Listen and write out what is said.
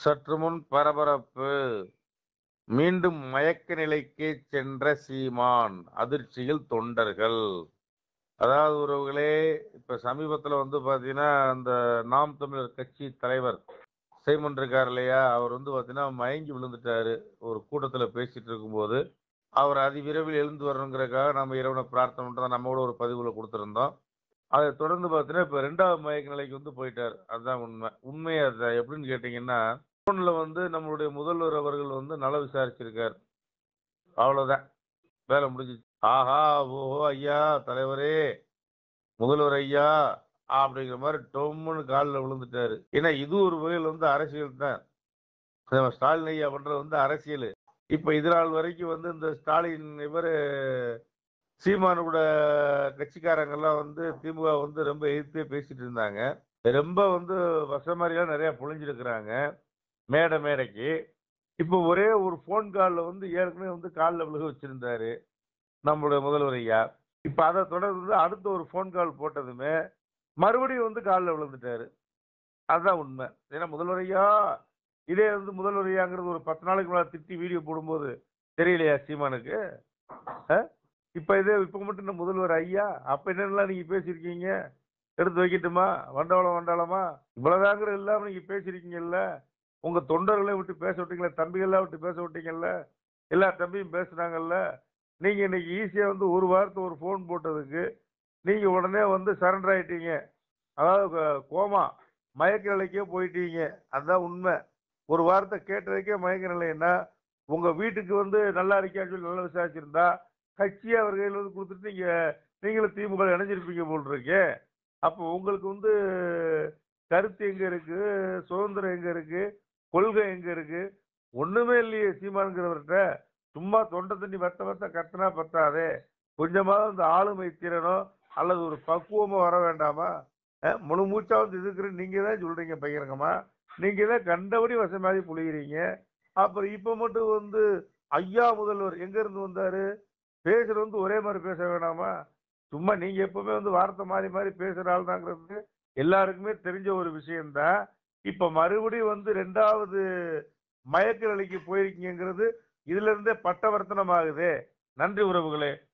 சற்று முன் பரபரப்பு மீண்டும் மயக்க நிலைக்கு சென்ற சீமான் அதிர்ச்சியில் தொண்டர்கள் அதாவது உறவுகளே இப்ப சமீபத்துல வந்து பாத்தீங்கன்னா அந்த நாம் தமிழர் கட்சி தலைவர் சைமன் இருக்கார் இல்லையா அவர் வந்து பாத்தீங்கன்னா மயங்கி விழுந்துட்டாரு ஒரு கூட்டத்துல பேசிட்டு இருக்கும்போது அவர் அதிவிரைவில் எழுந்து வரணுங்கிறதுக்காக நம்ம இறைவனை பிரார்த்தனை பண்றதா நம்ம கூட ஒரு பதிவுல கொடுத்திருந்தோம் அதை தொடர்ந்து பார்த்தீங்கன்னா இப்ப ரெண்டாவது மயக்க நிலைக்கு வந்து போயிட்டார் அதுதான் உண்மை உண்மை அது எப்படின்னு கேட்டீங்கன்னா போன்ல வந்து நம்மளுடைய முதல்வர் அவர்கள் வந்து நல விசாரிச்சிருக்கார் அவ்வளவுதான் வேலை முடிஞ்சிச்சு ஆஹா ஓஹோ ஐயா தலைவரே முதல்வர் ஐயா அப்படிங்கிற மாதிரி டொம்முன்னு காலில் விழுந்துட்டாரு ஏன்னா இது ஒரு வகையில் வந்து அரசியல் தான் நம்ம ஸ்டாலின் ஐயா பண்றது வந்து அரசியல் இப்ப இது நாள் வரைக்கும் வந்து இந்த ஸ்டாலின் இவர் சீமானு கூட கட்சிக்காரங்க எல்லாம் வந்து திமுக வந்து ரொம்ப எதிர்த்தே பேசிட்டு இருந்தாங்க ரொம்ப வந்து வசமாரிலாம் நிறைய புழிஞ்சிருக்கிறாங்க மேடை மேடைக்கு இப்போ ஒரே ஒரு ஃபோன் காலில் வந்து ஏற்கனவே வந்து காலில் விழுக வச்சிருந்தாரு நம்மளுடைய முதல்வர் ஐயா இப்போ அதை தொடர்ந்து வந்து அடுத்த ஒரு ஃபோன் கால் போட்டதுமே மறுபடியும் வந்து காலில் விழுந்துட்டாரு அதுதான் உண்மை ஏன்னா முதல்வர் ஐயா இதே வந்து முதல்வர் ஐயாங்கிறது ஒரு பத்து நாளைக்கு முன்னாடி திட்டி வீடியோ போடும்போது தெரியலையா சீமானுக்கு அஹ்? இப்ப இதே இப்ப மட்டும் இந்த முதல்வர் ஐயா அப்ப என்னென்னலாம் நீங்க பேசியிருக்கீங்க எடுத்து வைக்கட்டுமா வண்டவளம் வண்டாளமா இவ்வளவுதாங்கிற இல்லாம நீங்க பேசியிருக்கீங்கல்ல உங்க தொண்டர்களை விட்டு பேச விட்டீங்களா தம்பிகள்லாம் விட்டு பேச விட்டீங்கல்ல எல்லா தம்பியும் பேசுனாங்கல்ல நீங்க இன்னைக்கு ஈஸியா வந்து ஒரு வாரத்தை ஒரு ஃபோன் போட்டதுக்கு நீங்க உடனே வந்து சரண்டர் ஆயிட்டீங்க அதாவது கோ- கோமா மயக்க நிலைக்கே போயிட்டீங்க அதுதான் உண்மை ஒரு வாரத்தை கேட்டதுக்கே மயக்க நிலைன்னா உங்க வீட்டுக்கு வந்து நல்லா இருக்கியான்னு சொல்லி நல்லா விசாரிச்சிருந்தா கட்சியை அவர் கையில் வந்து கொடுத்துட்டு நீங்க நீங்களும் திமுக ல இணைஞ்சிருப்பீங்க போல் இருக்கே அப்போ உங்களுக்கு வந்து கருத்து எங்க இருக்கு சுதந்திரம் எங்க இருக்கு கொள்கை எங்க இருக்கு ஒண்ணுமே இல்லையே சீமானுங்கிறவர்கிட்ட சும்மா தொண்டை தண்ணி வத்த வத்த கத்தினா பத்தாதே கொஞ்சமாவது இந்த ஆளுமை திறனோ அல்லது ஒரு பக்குவமோ வர வேண்டாமா அஹ், முழு மூச்சா வந்து இருக்கிற நீங்க தான் சொல்றீங்க பகிரங்கமா நீங்க தான் கண்டபடி வசமாதி புளிகிறீங்க அப்புறம் இப்ப மட்டும் வந்து ஐயா முதல்வர் எங்க இருந்து வந்தாரு பேசுறது வந்து ஒரே மாதிரி பேச வேணாமா சும்மா நீங்க எப்பவுமே வந்து வார்த்தை மாறி மாறி பேசுற ஆள் தாங்கிறது எல்லாருக்குமே தெரிஞ்ச ஒரு விஷயம்தான் இப்ப மறுபடியும் வந்து ரெண்டாவது மயக்க நிலைக்கு போயிருக்கீங்கிறது இதுல இருந்தே பட்டவர்த்தனம் ஆகுதே நன்றி உறவுகளே